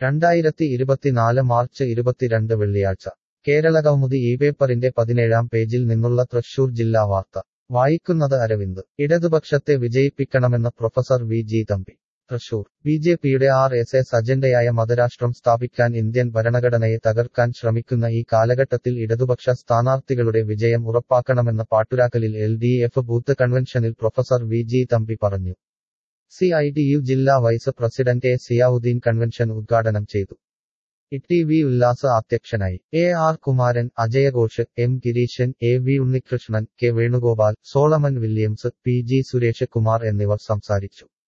രണ്ടായിരത്തി ഇരുപത്തിനാല് മാർച്ച് ഇരുപത്തിരണ്ട് വെള്ളിയാഴ്ച കേരളകൗമുദി ഈ പേപ്പറിന്റെ പതിനേഴാം പേജിൽ നിന്നുള്ള തൃശൂർ ജില്ലാ വാർത്ത വായിക്കുന്നത് അരവിന്ദ് ഇടതുപക്ഷത്തെ വിജയിപ്പിക്കണമെന്ന് professor V G Thampi Thrissur B J പിയുടെ ആർ എസ് എസ് അജണ്ടയായ മതരാഷ്ട്രം സ്ഥാപിക്കാൻ ഇന്ത്യൻ ഭരണഘടനയെ തകർക്കാൻ ശ്രമിക്കുന്ന ഈ കാലഘട്ടത്തിൽ ഇടതുപക്ഷ സ്ഥാനാർത്ഥികളുടെ വിജയം ഉറപ്പാക്കണമെന്ന് പാട്ടുരാക്കലിൽ എൽ ഡി എഫ് ബൂത്ത് കൺവെൻഷനിൽ പ്രൊഫസർ വി ജി തമ്പി പറഞ്ഞു സി ഐ ടി യു ജില്ലാ vice president A Ziauddin convention ഉദ്ഘാടനം ചെയ്തു ടി വി ഉല്ലാസ് അധ്യക്ഷനായി എ ആർ കുമാരൻ അജയഘോഷ് M Gireesan A V Unnikrishnan K Venugopal Solomon Williams P G Suresh Kumar എന്നിവർ സംസാരിച്ചു